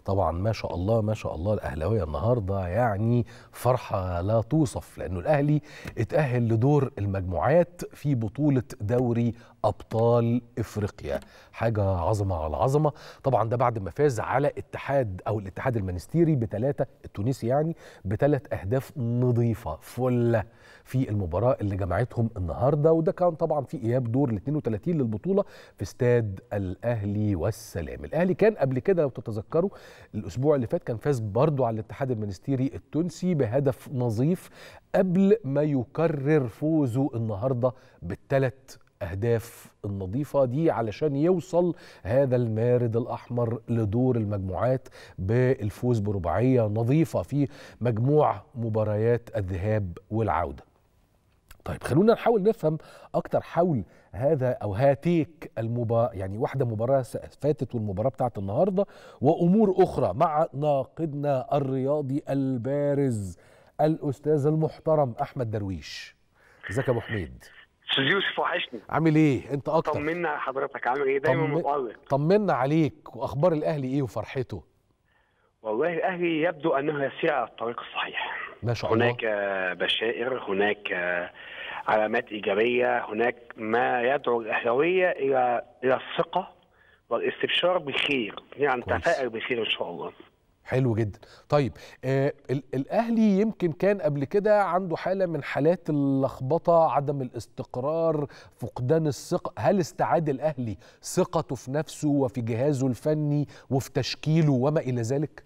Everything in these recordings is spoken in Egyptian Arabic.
طبعا ما شاء الله ما شاء الله الاهلاويه النهارده يعني فرحه لا توصف لانه الاهلي اتاهل لدور المجموعات في بطوله دوري ابطال افريقيا حاجه عظمه على عظمه طبعا ده بعد ما فاز على اتحاد او الاتحاد المنستيري بثلاثه التونسي يعني بثلاث اهداف نظيفه فله في المباراه اللي جمعتهم النهارده وده كان طبعا في اياب دور ال 32 للبطوله في استاد الاهلي والسلام الاهلي كان قبل كده لو تتذكروا الاسبوع اللي فات كان فاز برضه على الاتحاد المنستيري التونسي بهدف نظيف قبل ما يكرر فوزه النهارده بالثلاث أهداف النظيفة دي علشان يوصل هذا المارد الأحمر لدور المجموعات بالفوز برباعية نظيفة في مجموع مباريات الذهاب والعودة طيب خلونا نحاول نفهم أكتر حول هذا أو هاتيك المباراة يعني واحدة مباراة فاتت والمباراة بتاعت النهاردة وأمور أخرى مع ناقدنا الرياضي البارز الأستاذ المحترم أحمد درويش ازيك يا أبو حميد استاذ يوسف وحشني عامل ايه انت اكتر طمنا على حضرتك عامل ايه دايما طمن- متالق طمنا عليك واخبار الاهلي ايه وفرحته والله الاهلي يبدو انه يسير على الطريق الصحيح ما شاء الله هناك آه، بشائر هناك آه، علامات ايجابيه هناك ما يدعو الاهلاويه الى الى الثقه والاستبشار بالخير يعني كويس. نتفائل بالخير ان شاء الله حلو جدا طيب آه ال- الاهلي يمكن كان قبل كده عنده حاله من حالات اللخبطه عدم الاستقرار فقدان الثقه هل استعاد الاهلي ثقته في نفسه وفي جهازه الفني وفي تشكيله وما الى ذلك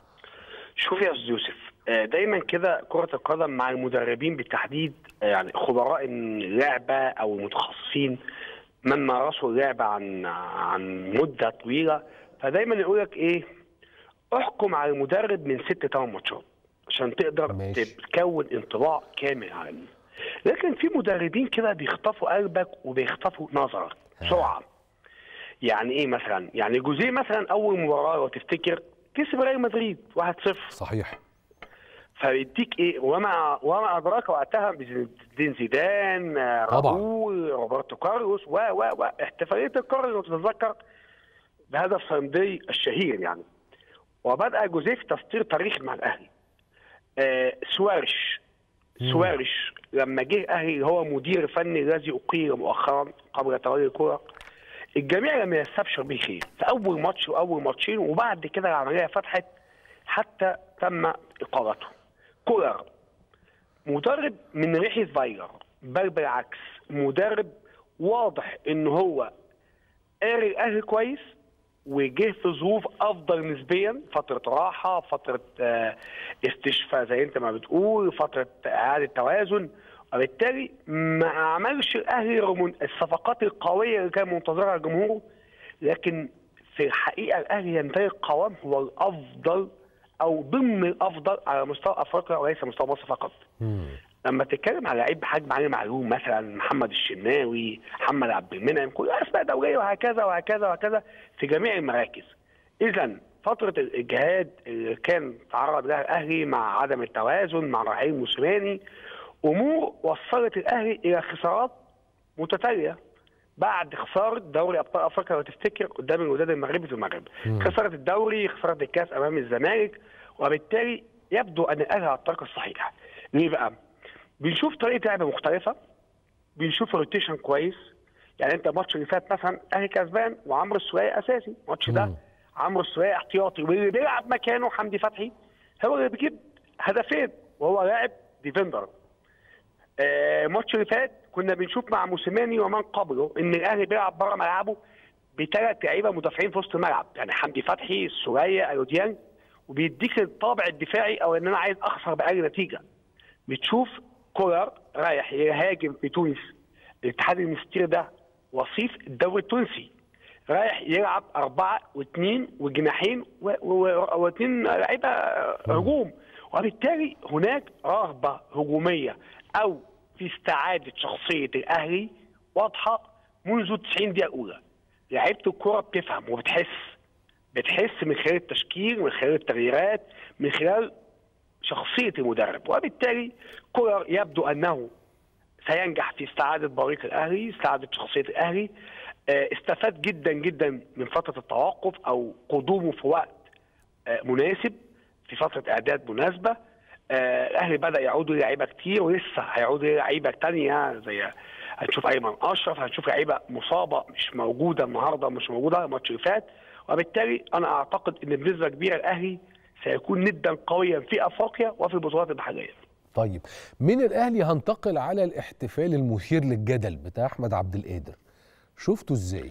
شوف يا استاذ يوسف آه، دايما كده كرة القدم مع المدربين بالتحديد آه، يعني خبراء اللعبة او المتخصصين من مارسوا اللعبة عن عن مدة طويلة فدايما يقول لك ايه احكم على المدرب من ست ثمان ماتشات عشان تقدر ماشي. تكون انطباع كامل عنه لكن في مدربين كده بيخطفوا قلبك وبيخطفوا نظرك بسرعه يعني ايه مثلا يعني جوزيه مثلا اول مباراه لو تفتكر كسب ريال مدريد 1-0 صحيح فيديك ايه وما وما ادراك وقتها بزين زيدان آه، طبعا. راؤول روبرتو كارلوس و و و احتفاليه القرن لو تتذكر بهدف ساندي الشهير يعني وبدا جوزيه في تسطير تاريخ مع الاهلي آه سوارش سوارش لما جه الاهلي هو مدير فني الذي اقيل مؤخرا قبل تولي الكره الجميع لم يستبشر به خير في اول ماتش واول ماتشين وبعد كده العمليه فتحت حتى تم اقالته كولر مدرب من ريحه فايلر بل بالعكس مدرب واضح ان هو قاري الاهلي كويس وجه في ظروف افضل نسبيا فتره راحه فتره آه، استشفاء زي انت ما بتقول فتره اعاده توازن وبالتالي ما عملش الاهلي رغم الصفقات القويه اللي كان منتظرها جمهوره لكن في الحقيقه الاهلي يمتلك قوام هو الافضل او ضمن الافضل على مستوى افريقيا وليس مستوى مصر فقط. مم. لما تتكلم على لعيب بحجم علي معلوم مثلا محمد الشناوي محمد عبد المنعم كلها اسماء دوليه وهكذا وهكذا وهكذا في جميع المراكز اذا فتره الاجهاد اللي كان تعرض لها الاهلي مع عدم التوازن مع رحيل موسيماني امور وصلت الاهلي الى خسارات متتاليه بعد خساره دوري ابطال افريقيا لو تفتكر قدام الوداد المغربي في المغرب مم. خساره الدوري خساره الكاس امام الزمالك وبالتالي يبدو ان الاهلي على الطريق الصحيح ليه بقى؟ بنشوف طريقه لعب مختلفه بنشوف روتيشن كويس يعني انت الماتش اللي فات مثلا اهلي كسبان وعمرو السوليه اساسي الماتش مم. ده عمرو السوليه احتياطي واللي بيلعب مكانه حمدي فتحي هو اللي بيجيب هدفين وهو لاعب ديفندر آه، الماتش اللي فات كنا بنشوف مع موسيماني ومن قبله ان الاهلي بيلعب بره ملعبه بثلاث لعيبه مدافعين في وسط الملعب يعني حمدي فتحي السوليه الوديان وبيديك الطابع الدفاعي او ان انا عايز اخسر باي نتيجه بتشوف كولر رايح يهاجم في تونس الاتحاد المستير ده وصيف الدوري التونسي رايح يلعب أربعة واثنين وجناحين و- و- واثنين لعيبة هجوم وبالتالي هناك رغبة هجومية أو في استعادة شخصية الأهلي واضحة منذ 90 دقيقة أولى لعيبة الكرة بتفهم وبتحس بتحس من خلال التشكيل من خلال التغييرات من خلال شخصية المدرب وبالتالي كولر يبدو أنه سينجح في استعادة بريق الأهلي استعادة شخصية الأهلي آه، استفاد جدا جدا من فترة التوقف أو قدومه في وقت آه، مناسب في فتره اعداد مناسبه آه، الاهلي بدا يعود لعيبه كتير ولسه هيعود لعيبه تانية زي هنشوف ايمن اشرف هنشوف لعيبه مصابه مش موجوده النهارده مش موجوده الماتش اللي فات وبالتالي انا اعتقد ان بنسبه كبيره الاهلي سيكون ندا قويا في افريقيا وفي البطولات المحليه طيب من الاهلي هنتقل على الاحتفال المثير للجدل بتاع احمد عبد القادر شفته ازاي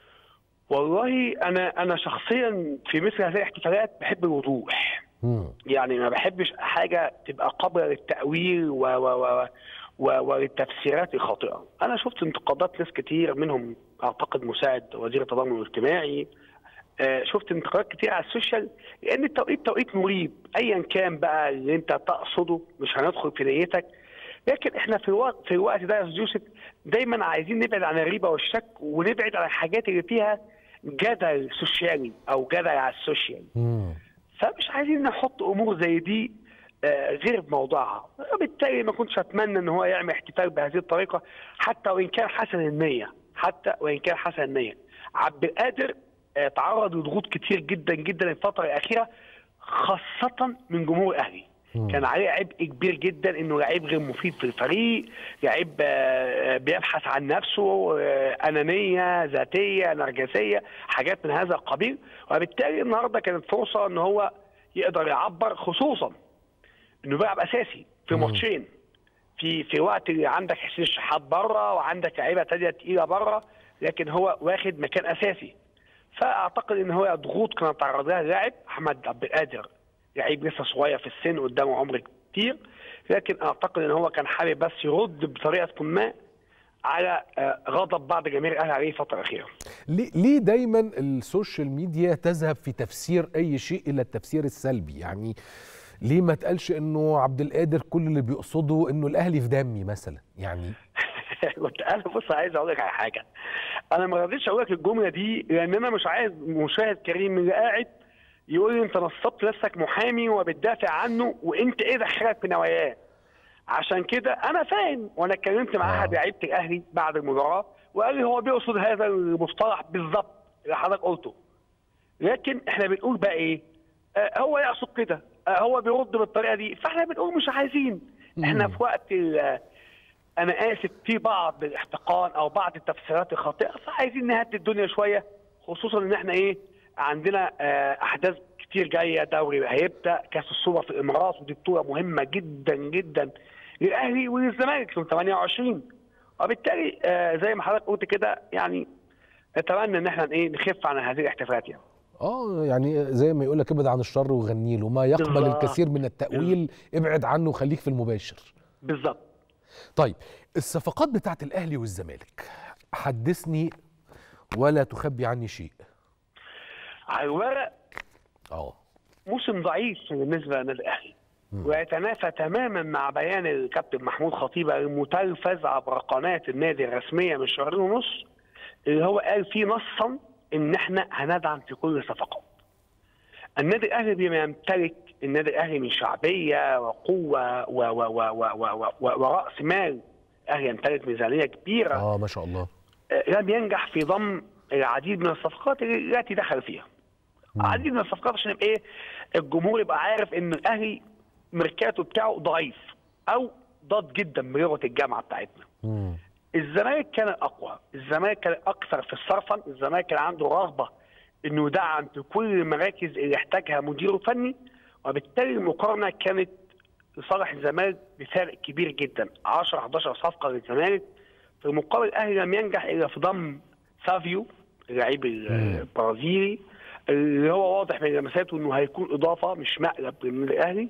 والله انا انا شخصيا في مثل هذه الاحتفالات بحب الوضوح مم. يعني ما بحبش حاجه تبقى قابله للتاويل و و و و وللتفسيرات الخاطئه. انا شفت انتقادات ناس كتير منهم اعتقد مساعد وزير التضامن الاجتماعي آه، شفت انتقادات كتير على السوشيال لان التوقيت توقيت مريب ايا كان بقى اللي انت تقصده مش هندخل في نيتك لكن احنا في الوقت في الوقت ده يا أستاذ يوسف دايما عايزين نبعد عن الريبه والشك ونبعد عن الحاجات اللي فيها جدل سوشيالي او جدل على السوشيال مم. فمش عايزين نحط امور زي دي آه، غير في موضوعها وبالتالي ما كنتش اتمنى ان هو يعمل احتفال بهذه الطريقه حتى وان كان حسن النيه حتى وان كان حسن النيه عبد القادر آه، تعرض لضغوط كتير جدا جدا الفتره الاخيره خاصه من جمهور الاهلي مم. كان عليه عبء كبير جدا انه لعيب غير مفيد في الفريق لعيب آه، بيبحث عن نفسه آه، انانيه ذاتيه نرجسيه حاجات من هذا القبيل وبالتالي النهارده كانت فرصه ان هو يقدر يعبر خصوصا انه بيلعب اساسي في مم. ماتشين في في وقت اللي عندك حسين الشحات بره وعندك لعيبه تانيه تقيله بره لكن هو واخد مكان اساسي فاعتقد ان هو ضغوط كان تعرض لها اللاعب احمد عبد القادر لعيب لسه صغير في السن قدامه عمر كتير لكن اعتقد ان هو كان حابب بس يرد بطريقه ما على آه، غضب بعض جماهير الاهلي عليه الفتره الاخيره ليه ليه دايما السوشيال ميديا تذهب في تفسير اي شيء الى التفسير السلبي يعني ليه ما تقالش انه عبد القادر كل اللي بيقصده انه الاهلي في دمي مثلا يعني كنت انا بص عايز اقول لك على حاجه انا ما رضيتش اقول لك الجمله دي لان انا مش عايز مشاهد كريم اللي قاعد يقول لي انت نصبت نفسك محامي وبتدافع عنه وانت ايه دخلك في نواياه عشان كده انا فاهم وانا اتكلمت مع آه. احد لعيبه الاهلي بعد المباراه وقال لي هو بيقصد هذا المصطلح بالظبط اللي حضرتك قلته لكن احنا بنقول بقى ايه آه هو يقصد كده آه هو بيرد بالطريقه دي فاحنا بنقول مش عايزين احنا مم. في وقت ال- انا اسف في بعض الاحتقان او بعض التفسيرات الخاطئه فعايزين نهدي الدنيا شويه خصوصا ان احنا ايه عندنا آه، احداث كتير جايه دوري هيبدا كاس السوبر في الامارات ودي بطوله مهمه جدا جدا للاهلي وللزمالك يوم 28 وبالتالي آه، زي ما حضرتك قلت كده يعني نتمنى ان احنا ايه نخف عن هذه الاحتفالات يعني اه يعني زي ما يقول لك ابعد عن الشر وغني له ما يقبل بالظبط. الكثير من التأويل ابعد عنه وخليك في المباشر بالظبط طيب الصفقات بتاعت الاهلي والزمالك حدثني ولا تخبي عني شيء على الورق اه موسم ضعيف بالنسبه للنادي الاهلي ويتنافى تماما مع بيان الكابتن محمود خطيب المتلفز عبر قناه النادي الرسميه من شهرين ونص اللي هو قال فيه نصا ان احنا هندعم في كل الصفقات. النادي الاهلي بما يمتلك النادي الاهلي من شعبيه وقوه و و و و و و وراس مال الاهلي يمتلك ميزانيه كبيره اه ما شاء الله آه، لم ينجح في ضم العديد من الصفقات التي دخل فيها. عديد من الصفقات عشان يبقى ايه الجمهور يبقى عارف ان الاهلي ميركاتو بتاعه ضعيف او ضاد جدا بلغه الجامعه بتاعتنا. مم. الزمالك كان الاقوى، الزمالك كان اكثر في الصرفا، الزمالك كان عنده رغبه انه يدعم في كل المراكز اللي يحتاجها مديره الفني وبالتالي المقارنه كانت لصالح الزمالك بفارق كبير جدا 10 11 صفقه للزمالك في المقابل الاهلي لم ينجح الا في ضم سافيو اللعيب البرازيلي اللي هو واضح من لمساته انه هيكون اضافه مش مقلب للنادي الاهلي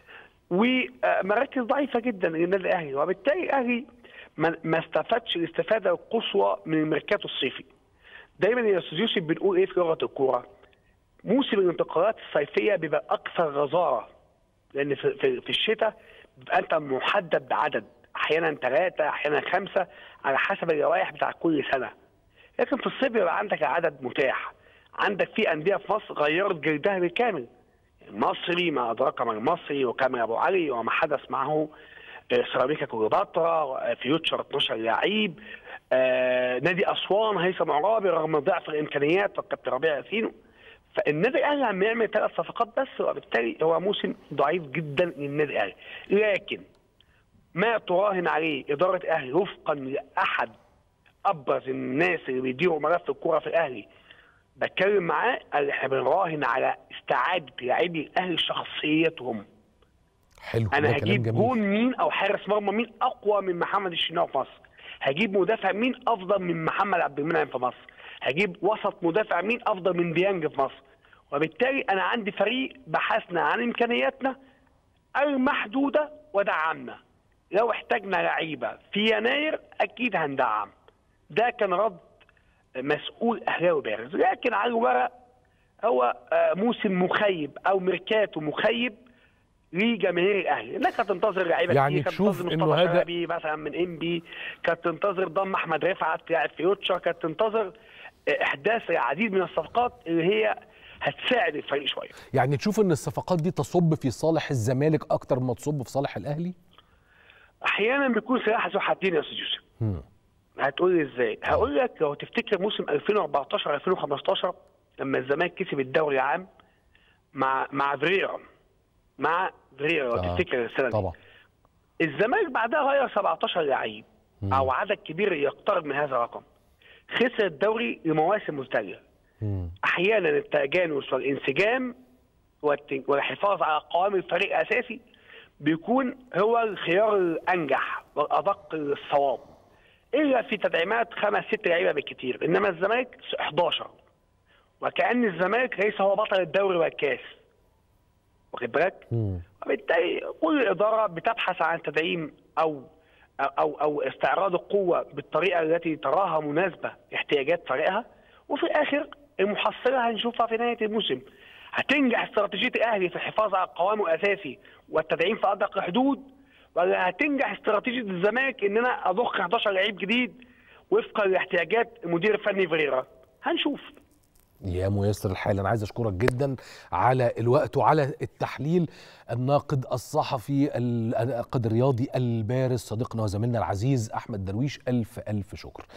ومراكز ضعيفه جدا للنادي الاهلي وبالتالي الاهلي ما ما استفادش الاستفاده القصوى من الميركاتو الصيفي. دايما يا استاذ يوسف بنقول ايه في لغه الكوره؟ موسم الانتقالات الصيفيه بيبقى اكثر غزاره لان في, في, في الشتاء بيبقى انت محدد بعدد احيانا ثلاثه احيانا خمسه على حسب اللوائح بتاع كل سنه. لكن في الصيف بيبقى عندك عدد متاح. عندك في انديه في مصر غيرت جلدها بالكامل. المصري ما ادراك ما المصري وكامل ابو علي وما حدث معه آه، سيراميكا كليوباترا آه، فيوتشر 12 لعيب آه، نادي اسوان هيثم عرابي رغم ضعف الامكانيات والكابتن ربيع ياسين فالنادي الاهلي عم يعمل ثلاث صفقات بس وبالتالي هو موسم ضعيف جدا للنادي الاهلي لكن ما تراهن عليه اداره الاهلي وفقا لاحد ابرز الناس اللي بيديروا ملف الكوره في الاهلي بتكلم معاه قال احنا بنراهن على استعاده لاعبي الاهلي شخصيتهم حلو انا ده كلام هجيب جميل جون مين او حارس مرمى مين اقوى من محمد الشناوي في مصر هجيب مدافع مين افضل من محمد عبد المنعم في مصر هجيب وسط مدافع مين افضل من ديانج في مصر وبالتالي انا عندي فريق بحثنا عن امكانياتنا المحدوده ودعمنا لو احتاجنا لعيبه في يناير اكيد هندعم ده كان رد مسؤول اهلاوي بارز لكن على الورق هو آه، موسم مخيب او ميركاتو مخيب لجماهير الاهلي انك هتنتظر لعيبه يعني كتير، كانت تشوف تنتظر إنه مصطفى هذا- شلبي مثلا من انبي كانت تنتظر ضم احمد رفعت لاعب فيوتشر كانت تنتظر آه، احداث العديد من الصفقات اللي هي هتساعد الفريق شويه يعني تشوف ان الصفقات دي تصب في صالح الزمالك اكتر ما تصب في صالح الاهلي احيانا بيكون سلاح ذو حدين يا استاذ يوسف مم. هتقول لي ازاي؟ هقول لك لو تفتكر موسم 2014 2015 لما الزمالك كسب الدوري العام مع مع فريرا مع فريرا لو آه، تفتكر السنه دي طبعا الزمالك بعدها غير 17 لعيب او عدد كبير يقترب من هذا الرقم خسر الدوري لمواسم متتاليه مم. احيانا التجانس والانسجام والت- والحفاظ على قوام الفريق الاساسي بيكون هو الخيار الانجح والادق للصواب الا في تدعيمات خمس ست لعيبه بالكثير انما الزمالك 11 وكان الزمالك ليس هو بطل الدوري والكاس واخد بالك؟ مم. وبالتالي كل اداره بتبحث عن تدعيم او او او استعراض القوه بالطريقه التي تراها مناسبه لاحتياجات فريقها وفي الاخر المحصله هنشوفها في نهايه الموسم هتنجح استراتيجيه الاهلي في الحفاظ على قوامه الاساسي والتدعيم في ادق الحدود ولا هتنجح استراتيجيه الزمالك ان انا اضخ 11 لعيب جديد وفقا لاحتياجات المدير الفني فيريرا هنشوف يا ميسر الحال انا عايز اشكرك جدا على الوقت وعلى التحليل الناقد الصحفي الناقد الرياضي البارز صديقنا وزميلنا العزيز احمد درويش الف الف شكر